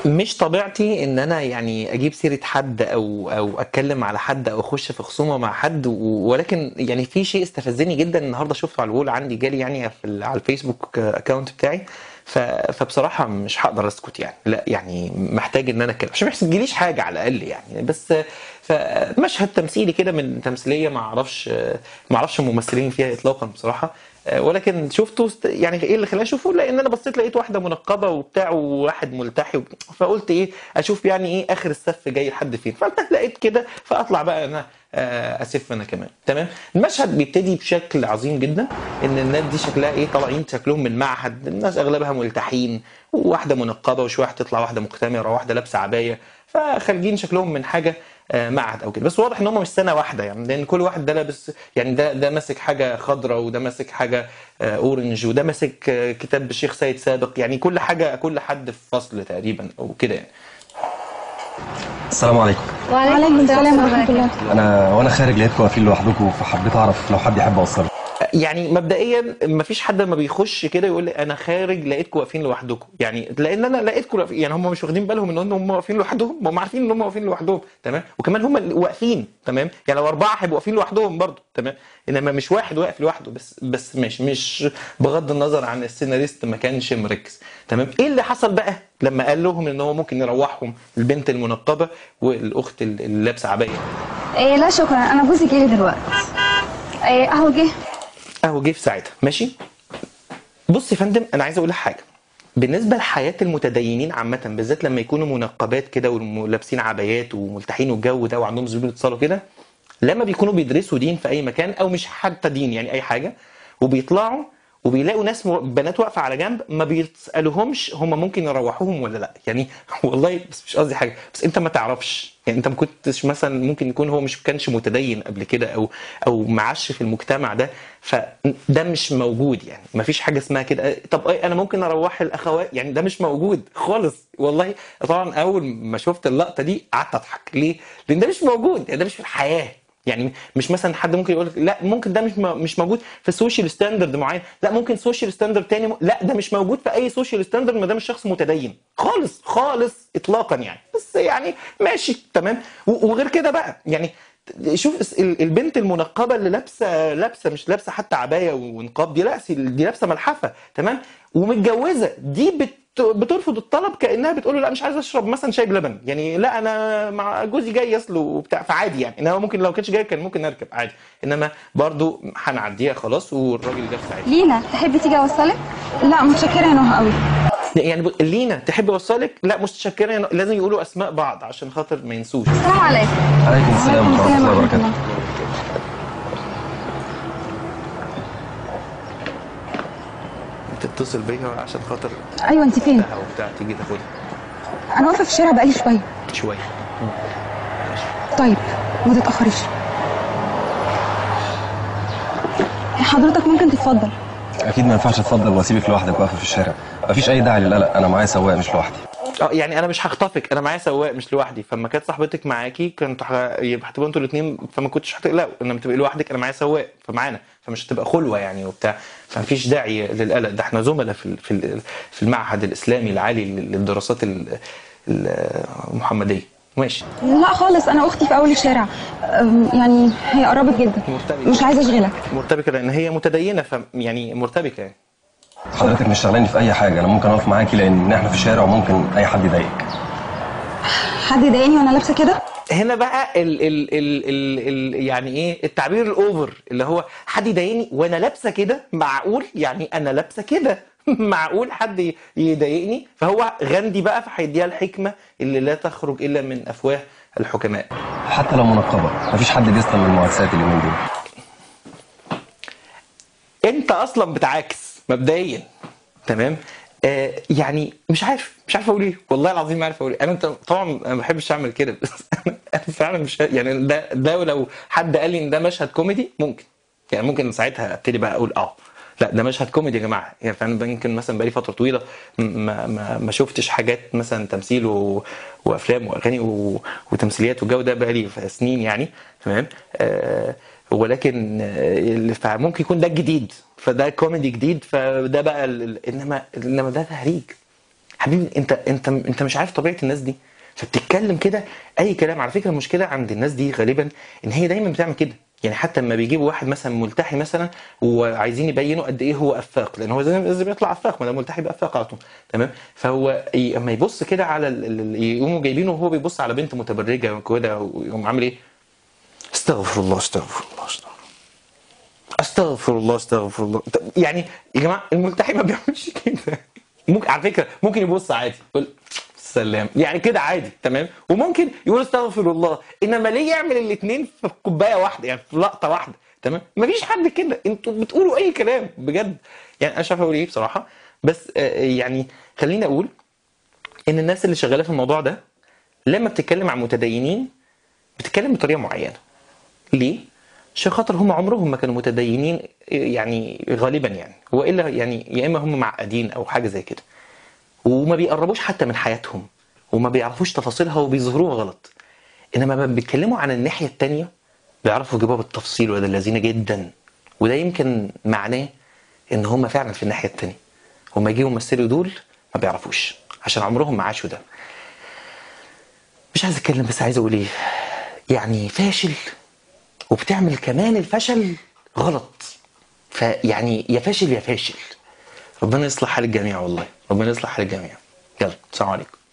مش طبيعتي ان انا يعني اجيب سيره حد او او اتكلم على حد او اخش في خصومه مع حد و- ولكن يعني في شيء استفزني جدا النهارده شفته على الوول عندي جالي يعني في ال- على الفيسبوك اكونت بتاعي ف- فبصراحه مش هقدر اسكت يعني لا يعني محتاج ان انا اتكلم عشان ما يحصليش حاجه على الاقل يعني بس فمشهد تمثيلي كده من تمثيليه ما اعرفش ما اعرفش الممثلين فيها اطلاقا بصراحه ولكن شفته است- يعني ايه اللي خلاني اشوفه لان انا بصيت لقيت واحده منقبه وبتاع وواحد ملتحي وب- فقلت ايه اشوف يعني ايه اخر السف جاي لحد فين فلقيت كده فاطلع بقى انا آه، اسف انا كمان تمام المشهد بيبتدي بشكل عظيم جدا ان الناس دي شكلها ايه طالعين شكلهم من معهد الناس اغلبها ملتحين وواحده منقبه وشويه تطلع واحده مختمره وواحده لابسه عبايه فخارجين شكلهم من حاجه آه، معهد او كده بس واضح ان هم مش سنه واحده يعني لان كل واحد ده لابس يعني ده ده ماسك حاجه خضراء وده ماسك حاجه آه، اورنج وده ماسك آه، كتاب الشيخ سيد سابق يعني كل حاجه كل حد في فصل تقريبا او كده يعني السلام عليكم وعليكم السلام ورحمة الله انا وانا خارج لقيتكم واقفين لوحدكم فحبيت اعرف لو حد يحب اوصله يعني مبدئيا ما فيش حد لما بيخش كده يقول لي انا خارج لقيتكم واقفين لوحدكم يعني لان انا لقيتكم واقفين- يعني هم مش واخدين بالهم ان هم واقفين لوحدهم هم عارفين ان هم واقفين لوحدهم تمام وكمان هم اللي واقفين تمام يعني لو اربعه هيبقوا واقفين لوحدهم برضه تمام انما مش واحد واقف لوحده بس بس مش مش بغض النظر عن السيناريست ما كانش مركز تمام ايه اللي حصل بقى لما قال لهم ان هو ممكن يروحهم البنت المنقبه والاخت اللي لابسه عبايه إيه لا شكرا انا جوزي جاي دلوقتي إيه اهو جه اهو جه في ساعتها ماشي بص يا فندم انا عايز اقول لك حاجه بالنسبه لحياه المتدينين عامه بالذات لما يكونوا منقبات كده ولابسين عبايات وملتحين والجو ده وعندهم ظروف اتصال وكده لما بيكونوا بيدرسوا دين في اي مكان او مش حتى دين يعني اي حاجه وبيطلعوا وبيلاقوا ناس مو- بنات واقفه على جنب ما بيسالوهمش هم ممكن يروحوهم ولا لا يعني والله بس مش قصدي حاجه بس انت ما تعرفش يعني انت ما كنتش مثلا ممكن يكون هو مش كانش متدين قبل كده او او معاش في المجتمع ده فده مش موجود يعني ما فيش حاجه اسمها كده طب أي انا ممكن اروح الاخوات يعني ده مش موجود خالص والله طبعا اول ما شفت اللقطه دي قعدت اضحك ليه؟ لان ده مش موجود يعني ده مش في الحياه يعني مش مثلا حد ممكن يقول لك لا ممكن ده مش م- مش موجود في سوشيال ستاندرد معين لا ممكن سوشيال ستاندرد تاني م... لا ده مش موجود في اي سوشيال ستاندرد ما دام الشخص متدين خالص خالص اطلاقا يعني بس يعني ماشي تمام و- وغير كده بقى يعني شوف الس- ال- البنت المنقبه اللي لابسه لابسه مش لابسه حتى عبايه ونقاب دي لا دي لابسه ملحفه تمام ومتجوزه دي بت بترفض الطلب كانها بتقول له لا مش عايز اشرب مثلا شاي بلبن يعني لا انا مع جوزي جاي اصله وبتاع فعادي يعني انما ممكن لو كانش جاي كان ممكن نركب عادي انما برضو هنعديها خلاص والراجل جه في ساعتها لينا تحبي تيجي اوصلك لا متشكرة يا نهى قوي يعني ب- لينا تحب اوصلك لا متشكره يا ن- لازم يقولوا اسماء بعض عشان خاطر ما ينسوش السلام عليكم عليكم السلام ورحمه الله وبركاته تتصل بيا عشان خاطر ايوه انت فين او بتاع تيجي تاخدها انا واقفه في الشارع بقالي شويه شويه طيب ما تتاخريش حضرتك ممكن تتفضل اكيد ما ينفعش اتفضل واسيبك لوحدك واقفه في الشارع مفيش اي داعي للقلق انا معايا سواق مش لوحدي اه يعني انا مش هخطفك انا معايا سواق مش لوحدي فلما كانت صاحبتك معاكي كنتوا ح- يبقى هتبقوا انتوا الاثنين فما كنتش هتقلقوا انما تبقي لوحدك انا معايا سواق فمعانا فمش هتبقى خلوه يعني وبتاع فمفيش داعي للقلق ده احنا زملاء في ال- في ال- في المعهد الاسلامي العالي للدراسات ال- ال- المحمديه ماشي لا خالص انا اختي في اول الشارع أم، يعني هي قربت جدا مرتبكه مش عايزه اشغلك مرتبكه لان هي متدينه ف يعني مرتبكه يعني حضرتك مش شغلاني في اي حاجه انا ممكن اقف معاكي لان احنا في الشارع وممكن اي حد يضايقك حد يضايقني وانا لابسه كده هنا بقى ال ال ال ال ال يعني ايه التعبير الاوفر اللي هو حد يضايقني وانا لابسه كده معقول يعني انا لابسه كده معقول حد يضايقني فهو غاندي بقى فهيديها الحكمه اللي لا تخرج الا من افواه الحكماء حتى لو منقبه مفيش حد بيسلم من المعاكسات اليومين دول انت اصلا بتعاكس مبدئيا تمام آه يعني مش عارف مش عارف اقول ايه والله العظيم ما عارف اقول ايه انا انت طبعا أنا ما بحبش اعمل كده بس انا أنا فعلا مش يعني ده ده لو حد قال لي ان ده مشهد كوميدي ممكن يعني ممكن ساعتها ابتدي بقى اقول اه لا ده مشهد كوميدي يا جماعه يعني فانا يمكن مثلا بقالي فتره طويله ما ما ما شفتش حاجات مثلا تمثيل و... وافلام واغاني و... وتمثيليات والجو ده بقالي سنين يعني تمام آه ولكن آه، فممكن يكون ده الجديد فده كوميدي جديد فده بقى ال... ال- انما انما ده تهريج حبيبي انت انت انت مش عارف طبيعه الناس دي فبتتكلم كده اي كلام على فكره المشكله عند الناس دي غالبا ان هي دايما بتعمل كده يعني حتى لما بيجيبوا واحد مثلا ملتحي مثلا وعايزين يبينوا قد ايه هو افاق لان هو زي لازم يطلع افاق ما دام ملتحي يبقى افاق على طول تمام فهو ي- اما يبص كده على ال- ال- يقوموا جايبينه وهو بيبص على بنت متبرجه وكده ويقوم عامل ايه؟ استغفر الله استغفر الله استغفر استغفر الله استغفر الله طب يعني يا جماعه الملتحي ما بيعملش كده ممكن على فكره ممكن يبص عادي يقول سلام يعني كده عادي تمام وممكن يقول استغفر الله انما ليه يعمل الاثنين في كوبايه واحده يعني في لقطه واحده تمام مفيش حد كده انتوا بتقولوا اي كلام بجد يعني انا مش عارف اقول ايه بصراحه بس آه، يعني خليني اقول ان الناس اللي شغاله في الموضوع ده لما بتتكلم عن متدينين بتتكلم بطريقه معينه ليه؟ عشان خاطر هم عمرهم ما كانوا متدينين يعني غالبا يعني والا يعني يا اما هم معقدين او حاجه زي كده وما بيقربوش حتى من حياتهم وما بيعرفوش تفاصيلها وبيظهروها غلط انما لما بيتكلموا عن الناحيه التانية بيعرفوا يجيبوها بالتفصيل وده اللذينه جدا وده يمكن معناه ان هم فعلا في الناحيه التانية هم يجيوا يمثلوا دول ما بيعرفوش عشان عمرهم ما عاشوا ده مش عايز اتكلم بس عايز اقول ايه يعني فاشل وبتعمل كمان الفشل غلط فيعني يا فاشل يا فاشل ربنا يصلح حال الجميع والله ربنا يصلح حال الجميع يلا السلام عليكم